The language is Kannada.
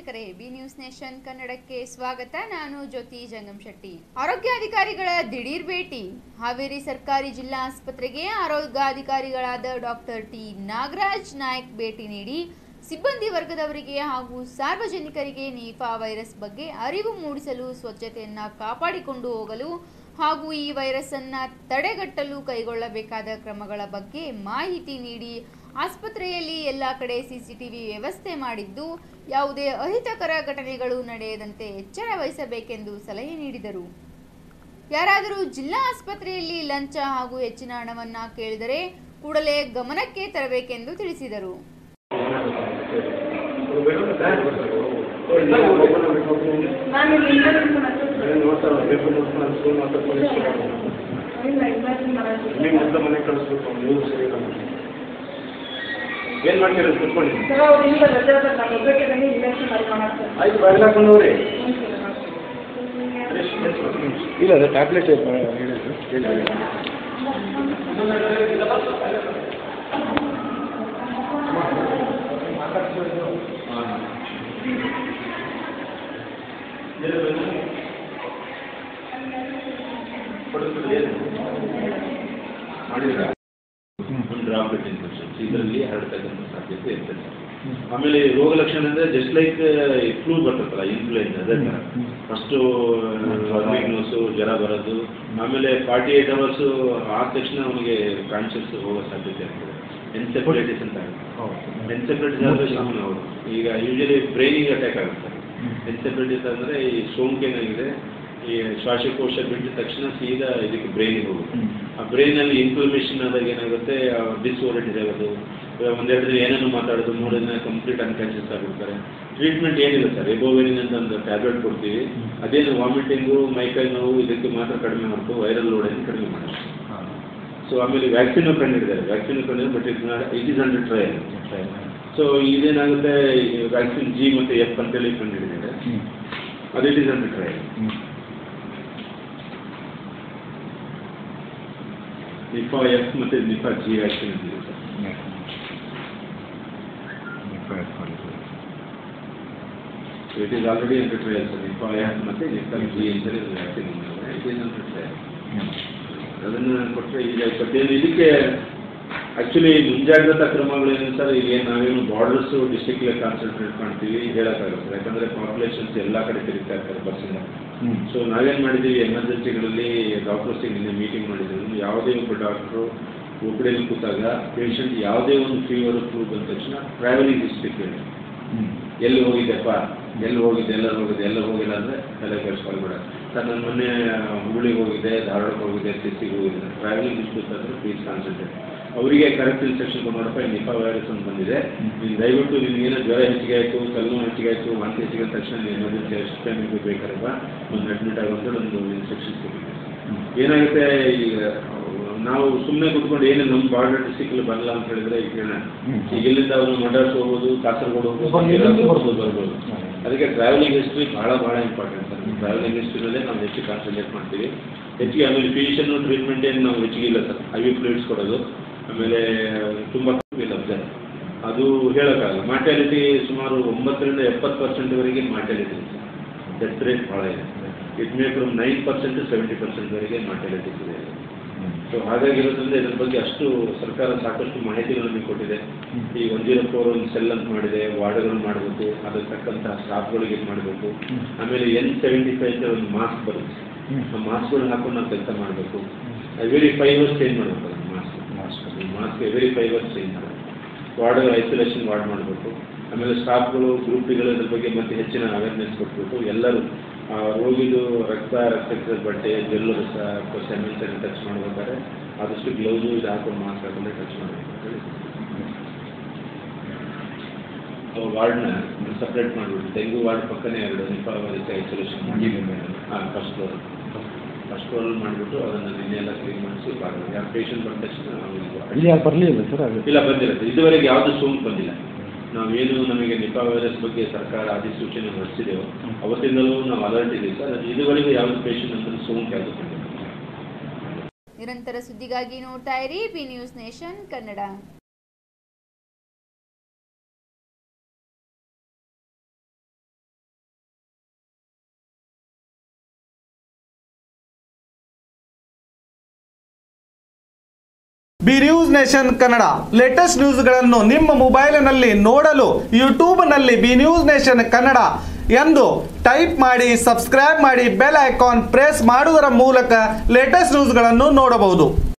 ವೀಕ್ಷಕರೇ ಬಿ ನ್ಯೂಸ್ ನೇಷನ್ ಕನ್ನಡಕ್ಕೆ ಸ್ವಾಗತ ನಾನು ಜ್ಯೋತಿ ಜಂಗಮ್ ಶೆಟ್ಟಿ ಆರೋಗ್ಯಾಧಿಕಾರಿಗಳ ದಿಢೀರ್ ಭೇಟಿ ಹಾವೇರಿ ಸರ್ಕಾರಿ ಜಿಲ್ಲಾ ಆಸ್ಪತ್ರೆಗೆ ಆರೋಗ್ಯಾಧಿಕಾರಿಗಳಾದ ಡಾಕ್ಟರ್ ಟಿ ನಾಗರಾಜ್ ನಾಯಕ್ ಭೇಟಿ ನೀಡಿ ಸಿಬ್ಬಂದಿ ವರ್ಗದವರಿಗೆ ಹಾಗೂ ಸಾರ್ವಜನಿಕರಿಗೆ ನಿಫಾ ವೈರಸ್ ಬಗ್ಗೆ ಅರಿವು ಮೂಡಿಸಲು ಸ್ವಚ್ಛತೆಯನ್ನ ಕಾಪಾಡಿಕೊಂಡು ಹೋಗಲು ಹಾಗೂ ಈ ವೈರಸ್ ಅನ್ನ ತಡೆಗಟ್ಟಲು ಕೈಗೊಳ್ಳಬೇಕಾದ ಕ್ರಮಗಳ ಬಗ್ಗೆ ಮಾಹಿತಿ ನೀಡಿ ಆಸ್ಪತ್ರೆಯಲ್ಲಿ ಎಲ್ಲ ಕಡೆ ಸಿಸಿಟಿವಿ ವ್ಯವಸ್ಥೆ ಮಾಡಿದ್ದು ಯಾವುದೇ ಅಹಿತಕರ ಘಟನೆಗಳು ನಡೆಯದಂತೆ ಎಚ್ಚರ ವಹಿಸಬೇಕೆಂದು ಸಲಹೆ ನೀಡಿದರು ಯಾರಾದರೂ ಜಿಲ್ಲಾ ಆಸ್ಪತ್ರೆಯಲ್ಲಿ ಲಂಚ ಹಾಗೂ ಹೆಚ್ಚಿನ ಹಣವನ್ನ ಕೇಳಿದರೆ ಕೂಡಲೇ ಗಮನಕ್ಕೆ ತರಬೇಕೆಂದು ತಿಳಿಸಿದರು ನಾನು ಇಲ್ಲಿ ಇಂಟರ್ವ್ಯೂ ಮಾಡಕ್ಕೆ ಇಲ್ಲ ಇಂಟರ್ವ್ಯೂ ಮಾಡಕ್ಕೆ ಏನ್ ಮಾಡ್ತೀರ ಕೂತ್ಕೊಳ್ಳಿ ಸರ್ ಅವ್ರು ಇಲ್ಲ ರಜೆ ಅದ ನಾನು ಒಬ್ಬಕ್ಕೆ ಬಂದು ಇಂಟರ್ವ್ಯೂ ಮಾಡಿ ಮಾಡ್ತಾರೆ ಆಯ್ತು ಬಾಗಿಲು ಹಾಕೊಂಡವ್ರಿ ಇಲ್ಲ ಅದು ಟ್ಯಾಬ್ಲೆಟ್ ಹೇಳಿದ್ರು ಕೇಳಿ ಮಾಡಿದ್ರ ಒಂದು ಡ್ರಾಪ್ಲೆಟ್ ಇನ್ಫೆಕ್ಷನ್ಸ್ ಇದರಲ್ಲಿ ಹರಡ್ತಕ್ಕಂಥ ಸಾಧ್ಯತೆ ಇರ್ತದೆ ಆಮೇಲೆ ರೋಗ ಲಕ್ಷಣ ಅಂದ್ರೆ ಜಸ್ಟ್ ಲೈಕ್ ಫ್ಲೂ ಬರ್ತದಲ್ಲ ಇನ್ಫ್ಲೂಯೆನ್ಸ್ ಅದೇ ಥರ ಫಸ್ಟು ವೀಕ್ನೆಸ್ಸು ಜ್ವರ ಬರೋದು ಆಮೇಲೆ ಫಾರ್ಟಿ ಏಟ್ ಅವರ್ಸು ಆದ ತಕ್ಷಣ ಅವನಿಗೆ ಕಾನ್ಷಿಯಸ್ ಹೋಗೋ ಸಾಧ್ಯತೆ ಇರ್ತದೆ ಎನ್ಸೆಫಲೈಟಿಸ್ ಅಂತ ಎನ್ಸೆಫಲೈಟಿಸ್ ಆದರೆ ಸಾಮಾನ್ಯ ಅವರು ಈಗ ಯೂಶಲಿ ಬ್ರೈನಿಗೆ ಅಟ್ಯಾಕ್ ಆಗುತ್ತೆ ಎನ್ಸೆಫಲೈಟಿಸ್ ಅಂದರೆ ಈ ಸೋಂಕೇನಾಗಿದೆ ಈ ಶ್ವಾಸಕೋಶ ಬಿಟ್ಟ ತಕ್ಷಣ ಸೀದಾ ಇದಕ್ಕೆ ಬ್ರೈನಿಗೆ ಹೋಗುತ್ತೆ ಆ ಬ್ರೈನಲ್ಲಿ ಇನ್ಫ್ಲಮೇಷನ್ ಆದಾಗ ಏನಾಗುತ್ತೆ ಡಿಸ್ಓರಿಯೆಂಟೆಡ್ ಆಗೋದು ಇವಾಗ ಒಂದೆರಡು ದಿನ ಏನೇನೋ ಮಾತಾಡೋದು ಮೂರು ದಿನ ಕಂಪ್ಲೀಟ್ ಅನ್ಕಾನ್ಷಿಯಸ್ ಆಗಿರ್ತಾರೆ ಟ್ರೀಟ್ಮೆಂಟ್ ಏನಿಲ್ಲ ಸರ್ ಎಬೋವೆನಿನ್ ಅಂತ ಒಂದು ಟ್ಯಾಬ್ಲೆಟ್ ಕೊಡ್ತೀವಿ ಅದೇನು ವಾಮಿಟಿಂಗು ಮೈಕೈ ನೋವು ಇದಕ್ಕೆ ಮಾತ್ರ ಕಡಿಮೆ ಮಾಡ್ತು ವೈರಲ್ ಲೋಡನ್ನು ಕಡಿಮೆ ಮಾಡಿ ಸೊ ಆಮೇಲೆ ವ್ಯಾಕ್ಸಿನ್ ಕಂಡಿದ್ದಾರೆ ವ್ಯಾಕ್ಸಿನ್ ಕಂಡಿದ್ದಾರೆ but it it is under trial so ಇದೇನಾಗುತ್ತೆ ವ್ಯಾಕ್ಸಿನ್ ಜಿ ಮತ್ತು ಎಫ್ ಅಂತೇಳಿ ಕಂಡಿದ್ದಾರೆ ಅದು it is under trial Nipah F ಮತ್ತು ನಿಫಾ ಜಿ ವ್ಯಾಕ್ಸಿನ್ ಅಂತಿದೆ sir so it is already under trial sir Nipah F ಮತ್ತು ನಿಫಾ ಜಿ ಅಂತೇಳಿ vaccine it is under trial ಅದನ್ನು ಕೊಟ್ಟರೆ ಈಗ ಬಟ್ಟೇನು ಇದಕ್ಕೆ ಆ್ಯಕ್ಚುಲಿ ಮುಂಜಾಗ್ರತಾ ಕ್ರಮಗಳೇನು ಸರ್ ಈಗ ಏನು ನಾವೇನು ಬಾರ್ಡರ್ಸು ಡಿಸ್ಟಿಕ್ಗೆ ಕಾನ್ಸಂಟ್ರೇಟ್ ಮಾಡ್ತೀವಿ ಹೇಳೋಕ್ಕಾಗುತ್ತೆ ಯಾಕಂದರೆ ಪಾಪ್ಯುಲೇಷನ್ಸ್ ಎಲ್ಲ ಕಡೆ ತಿರುಗ್ತಾ ಇರ್ತಾರೆ ಬಸ್ಸಿಂದ ಸೊ ನಾವೇನು ಮಾಡಿದ್ದೀವಿ ಎಮರ್ಜೆನ್ಸಿಗಳಲ್ಲಿ ಡಾಕ್ಟರ್ಸಿಗೆ ನಿನ್ನೆ ಮೀಟಿಂಗ್ ಮಾಡಿದ್ದೀವಿ ಯಾವುದೇ ಒಬ್ಬ ಡಾಕ್ಟ್ರು ಒಬ್ಬಡೇಲಿ ಕೂತಾಗ ಪೇಷಂಟ್ ಯಾವುದೇ ಒಂದು ಫೀವರ್ ಫ್ಲೂ ಬಂದ ತಕ್ಷಣ ಟ್ರಾವೆಲಿಂಗ್ ಹಿಸ್ಟ್ರಿ ಕೇಳಿ ಎಲ್ಲಿ ಹೋಗಿದ್ದೆಪ್ಪ ಎಲ್ಲಿ ಹೋಗಿದ್ದೆ ಎಲ್ಲ ಹೋಗಿದ್ದೆ ಎಲ್ಲ ಹೋಗಿಲ್ಲ ಅಂದರೆ ತಲೆ ಕೆಡಿಸ್ಕೊಳ್ಬೇಡ ಸರ್ ನಾನು ಮೊನ್ನೆ ಹುಬ್ಳಿಗೆ ಹೋಗಿದ್ದೆ ಧಾರವಾಡಕ್ಕೆ ಹೋಗಿದ್ದೆ ತಿರ್ಸಿಗೆ ಹೋಗಿದ್ದೆ ಟ್ರಾವೆಲಿಂಗ್ ಹಿಸ್ಟ್ರಿ ಅಂತಂದರೆ ಪ್ಲೀಸ್ ಕಾನ್ಸಂಟ್ರೇಟ್ ಅವರಿಗೆ ಕರೆಕ್ಟ್ ಇನ್ಸ್ಟ್ರಕ್ಷನ್ ನೋಡಪ್ಪ ನಿಫಾ ವೈರಸ್ ಅಂತ ಬಂದಿದೆ ನೀನು ದಯವಿಟ್ಟು ನಿನಗೇನೋ ಜ್ವರ ಹೆಚ್ಚಿಗೆ ಆಯಿತು ಕಲ್ಲು ಹೆಚ್ಚಿಗೆ ಆಯಿತು ವಾಂತಿ ಹೆಚ್ಚಿಗೆ ಆದ ತಕ್ಷಣ ನೀನು ಎಮರ್ಜೆನ್ಸಿ ಎಷ್ಟು ಟೈಮಿಗೆ ಬೇಕಾರಪ್ಪ ಒಂದು ಅಡ್ಮಿಟ್ ಆಗುವಂತ ಒಂದು ಇನ್ಸ್ಟ್ರಕ್ಷನ್ಸ್ ಕೊಟ್ಟಿದ್ದೆ ಏನಾಗುತ್ತೆ ಈಗ ನಾವು ಸುಮ್ಮನೆ ಕುತ್ಕೊಂಡು ಏನು ನಮ್ಮ ಬಾರ್ಡರ್ ಡಿಸ್ಟಿಕಲ್ಲಿ ಬರಲ್ಲ ಅಂತ ಹೇಳಿದ್ರೆ ಈಗ ಹೇಳೋಣ ಈಗ ಇಲ್ಲಿಂದ ಅವನು ಮಡ್ರಾಸ್ ಹೋಗ್ಬೋದು ಕಾಸರಗೋಡು ಹೋಗ್ಬೋದು ಎಲ್ಲಾದ್ರೂ ಬರ್ಬೋದು ಬರ್ಬೋದು ಅದಕ್ಕೆ ಟ್ರಾವೆಲಿಂಗ್ ಹಿಸ್ಟ್ರಿ ಭಾಳ ಭಾಳ ಇಂಪಾರ್ಟೆಂಟ್ ಸರ್ ಟ್ರಾವೆಲಿಂಗ್ ಹಿಸ್ಟ್ರಿನಲ್ಲೇ ನಾವು ಹೆಚ್ಚು ಕಾನ್ಸಂಟ್ರೇಟ್ ಮಾಡ್ತೀವಿ ಹೆಚ್ಚಿಗೆ ಆಮೇಲೆ ಫಿಸಿಷಿಯನ್ ಟ್ರೀಟ್ಮೆಂಟ್ ಏನು ನಾವು ಹೆಚ್ಚಿಗೆ ಇಲ್ಲ ಸರ್ ಐ ವಿ ಫ್ಲೂಯಿಡ್ಸ್ ಕೊಡೋದು ಆಮೇಲೆ ತುಂಬ ಲಭ್ಯ ಅದು ಹೇಳೋಕ್ಕಾಗಲ್ಲ ಮಾರ್ಟ್ಯಾಲಿಟಿ ಸುಮಾರು ಒಂಬತ್ತರಿಂದ ಎಪ್ಪತ್ತು ಪರ್ಸೆಂಟ್ವರೆಗೆ ಮಾರ್ಟ್ಯಾಲಿಟಿ ಡೆತ್ ರೇಟ್ ಭಾಳ ಇದೆ it may from nine percent seventy ಪರ್ಸೆಂಟ್ವರೆಗೆ ಮಾರ್ಟ್ಯಾಲಿಟಿ ಇದೆ ಸೊ ಹಾಗಾಗಿರೋದ್ರಿಂದ ಇದ್ರ ಬಗ್ಗೆ ಅಷ್ಟು ಸರ್ಕಾರ ಸಾಕಷ್ಟು ಮಾಹಿತಿಗಳನ್ನು ಕೊಟ್ಟಿದೆ ಈ ಒನ್ ಜೀರೋ ಫೋರ್ ಒಂದು ಸೆಲ್ ಅಂತ ಮಾಡಿದೆ ವಾರ್ಡ್ಗಳು ಮಾಡಬೇಕು ಅದಕ್ಕೆ ತಕ್ಕಂತಹ ಸ್ಟಾಫ್ಗಳಿಗೆ ಇದು ಮಾಡಬೇಕು ಆಮೇಲೆ ಎನ್ ಸೆವೆಂಟಿ ಫೈವ್ ಒಂದು ಮಾಸ್ಕ್ ಬರುತ್ತೆ ಆ ಮಾಸ್ಕ್ಗಳು ಹಾಕೊಂಡು ನಾವು ಕೆಲಸ ಮಾಡಬೇಕು ಎವ್ರಿ ಫೈವ್ ಅವರ್ಸ್ ಚೇಂಜ್ ಮಾಡಬೇಕು ಅದು mask mask mask every five hours change ಮಾಡಬೇಕು ವಾರ್ಡ್ ಐಸೋಲೇಷನ್ ವಾರ್ಡ್ ಮಾಡಬೇಕು ಆಮೇಲೆ ಸ್ಟಾಫ್ಗಳು ಗ್ರೂಪ್ಗಳು ಇದ್ರ ಬಗ್ಗೆ ಮತ್ತೆ ಹೆಚ್ಚಿನ ಅವೇರ್ನೆಸ್ ಕೊಟ್ಬಿಟ್ಟು ಎಲ್ಲರೂ ಆ ರೋಗಿದು ರಕ್ತ ರಕ್ತದ ಬಟ್ಟೆ ಜೆಲ್ಲು ರಸ ಅಥವಾ ಸೆಮೆನ್ಸನ್ನು ಟಚ್ ಮಾಡ್ಬೇಕಾದ್ರೆ ಆದಷ್ಟು ಗ್ಲೌಸು ಇದು ಹಾಕೊಂಡು ಮಾಸ್ಕ್ ಹಾಕೊಂಡೆ ಟಚ್ ಮಾಡಬೇಕು ಅಂತ ಹೇಳಿ ವಾರ್ಡ್ನ ಸಪ್ರೇಟ್ ಮಾಡಿಬಿಟ್ಟು ತೆಂಗು ವಾರ್ಡ್ ಪಕ್ಕನೇ ಎರಡು ನಿಫಾ ರೀತಿ ಐಸೋಲೇಷನ್ ಮಾಡಿ ಹಾಂ ಫಸ್ಟ್ ಫ್ಲೋರ್ ಫಸ್ಟ್ ಫ್ಲೋರ್ ಮಾಡಿಬಿಟ್ಟು ಅದನ್ನು ನಿನ್ನೆ ಎಲ್ಲ ಕ್ಲೀನ್ ಮಾಡಿಸಿ ಬಾಗಿಲು ಯಾರು ಪೇಷಂಟ್ ಬಂದ ತಕ್ಷಣ ನಾವು ಇದು ಇಲ್ಲಿ ಯಾರು ಬರಲಿಲ್ಲ ಸರ್ ಅದು ಇಲ್ಲ ಬಂದಿಲ್ಲ ಸರ್. ಇದುವರೆಗೆ ಯಾವುದು ಸೋಂಕು ಬಂದಿಲ್ಲ ನಾವೇನು ನಮಗೆ ನಿಪಾ ವೈರಸ್ ಬಗ್ಗೆ ಸರ್ಕಾರ ಅಧಿಸೂಚನೆ ಹೊರಡಿಸಿದೆವು ಅವತ್ತಿಂದಲೂ ನಾವು ಅಲರ್ಟ್ ಇದ್ದೀವಿ ಸರ್ ಅದು ಇದುವರೆಗೂ ಯಾವುದು ಪೇಷಂಟ್ ಅಂತ ಸೋಂಕು ಯಾವುದು ಬಂದಿಲ್ಲ ನಿರಂತರ ಸುದ್ದಿಗಾಗಿ ನೋಡ್ತಾ ಇರಿ B news nation Kannada B news nation Kannada latest ನ್ಯೂಸ್ಗಳನ್ನು ನಿಮ್ಮ ಮೊಬೈಲಿನಲ್ಲಿ ನೋಡಲು ಯೂಟ್ಯೂಬ್ನಲ್ಲಿ ಬಿ ನ್ಯೂಸ್ ನೇಷನ್ ಕನ್ನಡ ಎಂದು ಟೈಪ್ ಮಾಡಿ ಸಬ್ಸ್ಕ್ರೈಬ್ ಮಾಡಿ ಬೆಲ್ ಐಕಾನ್ ಪ್ರೆಸ್ ಮಾಡುವುದರ ಮೂಲಕ ಲೇಟೆಸ್ಟ್ ನ್ಯೂಸ್ಗಳನ್ನು ನೋಡಬಹುದು